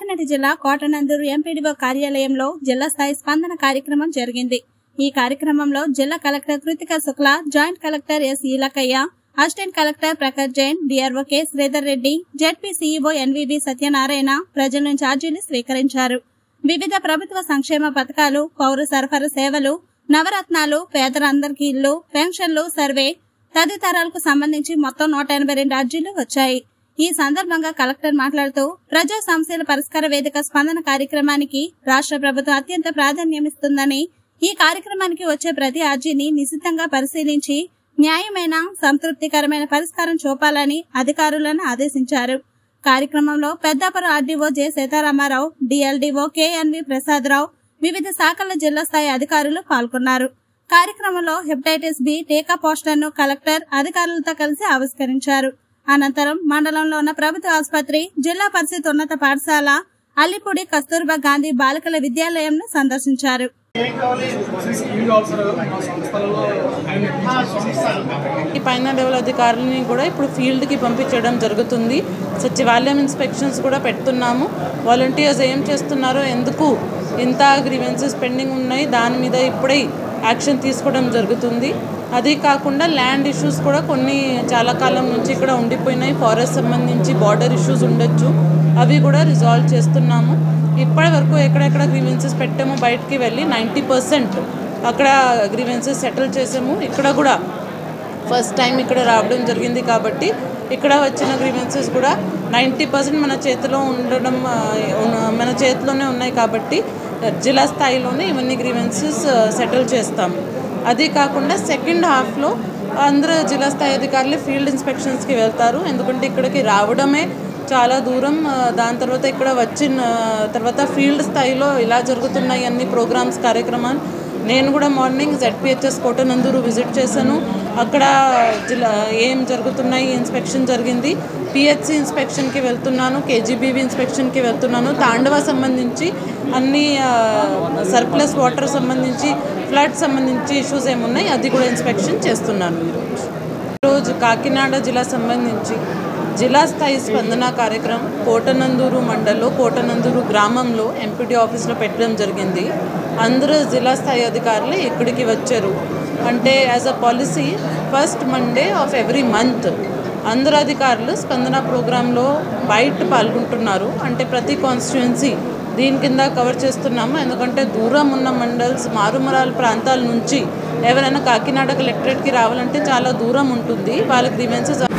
కాకినాడ జిల్లా కోటనందూరు ఎంపీడీఓ కార్యాలయంలో జిల్లా స్థాయి స్పందన కార్యక్రమం జరిగింది ఈ కార్యక్రమంలో జిల్లా collector Kritika Shukla joint collector S Ilakaiah assistant collector Prakash Jain DRO K Sridhar Reddy ZP CEO NVB Satyanarayana ప్రజల నుంచి అర్జీలు స్వీకరించారు వివిధ ప్రభుత్వ సంక్షేమ పథకాలు పౌర సరఫరా సేవలు నవరత్నాలు పేదలందరికీ ఇల్లు పెన్షన్లు సర్వే తదితరాలకు సంబంధించి మొత్తం నూట ఎనభై రెండు అర్జీలు వచ్చాయి ఈ సందర్భంగా కలెక్టర్ మాట్లాడుతూ ప్రజా సమస్యల పరిష్కార వేదిక స్పందన కార్యక్రమానికి రాష్ట్ర ప్రభుత్వం అత్యంత ప్రాధాన్యమిస్తుందని ఈ కార్యక్రమానికి వచ్చే ప్రతి అర్జీని నిశితంగా పరిశీలించి న్యాయమైన సంతృప్తికరమైన పరిష్కారం చూపాలని అధికారులను ఆదేశించారు కార్యక్రమంలో Peddapuram RDO J Sitaramarao DLDO KNV Prasadarao వివిధ శాఖల జిల్లా స్థాయి అధికారులు పాల్గొన్నారు కార్యక్రమంలో హెపటైటిస్ బి టీకా పోస్టర్ ను కలెక్టర్ అధికారులతో కలిసి ఆవిష్కరించారు అనంతరం మండలంలో ఉన్న ప్రభుత్వ ఆసుపత్రి జిల్లా పరిషత్ ఉన్నత పాఠశాల అల్లిపూడి కస్తూర్బా గాంధీ బాలికల విద్యాలయంను సందర్శించారు ఏం కావాలి ఏం కావాలి సార్ మా సంస్థలలో ఈ పైన లెవెల్ అధికారులని కూడా ఇప్పుడు ఫీల్డ్కి పంపించడం జరుగుతుంది సచివాలయం ఇన్స్పెక్షన్స్ కూడా పెడుతున్నాము వాలంటీర్స్ ఏం చేస్తున్నారో ఎందుకు ఇంత గ్రీవెన్సెస్ పెండింగ్ ఉన్నాయి దాని మీద ఇప్పుడే యాక్షన్ తీసుకోవడం జరుగుతుంది అదే కాకుండా ల్యాండ్ ఇష్యూస్ కూడా కొన్ని చాలా కాలం నుంచి ఇక్కడ ఉండిపోయినాయి ఫారెస్ట్ సంబంధించి బార్డర్ ఇష్యూస్ ఉండొచ్చు అవి కూడా రిజాల్వ్ చేస్తున్నాము ఇప్పటి వరకు ఎక్కడెక్కడ గ్రీవెన్సెస్ పెట్టామో బయటికి వెళ్ళి నైంటీ పర్సెంట్ అక్కడ గ్రీవెన్సెస్ సెటిల్ చేసాము ఇక్కడ కూడా ఫస్ట్ టైం ఇక్కడ రావడం జరిగింది కాబట్టి ఇక్కడ వచ్చిన గ్రీవెన్సెస్ కూడా నైంటీ పర్సెంట్ మన చేతిలో ఉండడం ఆ, ఉన్న- మన చేతిలోనే ఉన్నాయి కాబట్టి జిల్లా స్థాయిలోనే ఇవన్నీ గ్రీవెన్సెస్ సెటిల్ చేస్తాము అదే కాకుండా సెకండ్ హాఫ్లో అందరూ జిల్లా స్థాయి అధికారులు ఫీల్డ్ ఇన్స్పెక్షన్స్కి వెళ్తారు ఎందుకంటే ఇక్కడికి రావడమే చాలా దూరం ఆ, దాని తర్వాత ఇక్కడ వచ్చిన తర్వాత ఫీల్డ్ స్థాయిలో ఇలా జరుగుతున్నాయి అన్ని ప్రోగ్రామ్స్ కార్యక్రమాలు నేను కూడా మార్నింగ్ జెడ్పిహెచ్ఎస్ కోటనందూరు విజిట్ చేశాను అక్కడ జిల్లా ఏం జరుగుతున్నాయి ఇన్స్పెక్షన్ జరిగింది పిహెచ్సి ఇన్స్పెక్షన్కి వెళ్తున్నాను కేజీబీవీ ఇన్స్పెక్షన్కి వెళ్తున్నాను తాండవ సంబంధించి అన్ని సర్ప్లస్ వాటర్ సంబంధించి ఫ్లడ్ సంబంధించి ఇష్యూస్ ఏమున్నాయి అది కూడా ఇన్స్పెక్షన్ చేస్తున్నాను ఈరోజు ఈరోజు కాకినాడ జిల్లా సంబంధించి జిల్లా స్థాయి స్పందన కార్యక్రమం కోటనందూరు మండల్లో కోటనందూరు గ్రామంలో ఎంపీటీ ఆఫీస్లో పెట్టడం జరిగింది అందరూ జిల్లా స్థాయి అధికారులు ఇక్కడికి వచ్చారు అంటే as a policy first Monday of every month అందరు అధికారులు స్పందన ప్రోగ్రాంలో బయట పాల్గొంటున్నారు అంటే ప్రతి కాన్స్టిట్యుయెన్సీ దీని కింద కవర్ చేస్తున్నాము ఎందుకంటే దూరం ఉన్న మండల్స్ మారుమరాల ప్రాంతాల నుంచి ఎవరైనా కాకినాడ కలెక్టరేట్కి రావాలంటే చాలా దూరం ఉంటుంది వాళ్ళకి గ్రీవెన్సెస్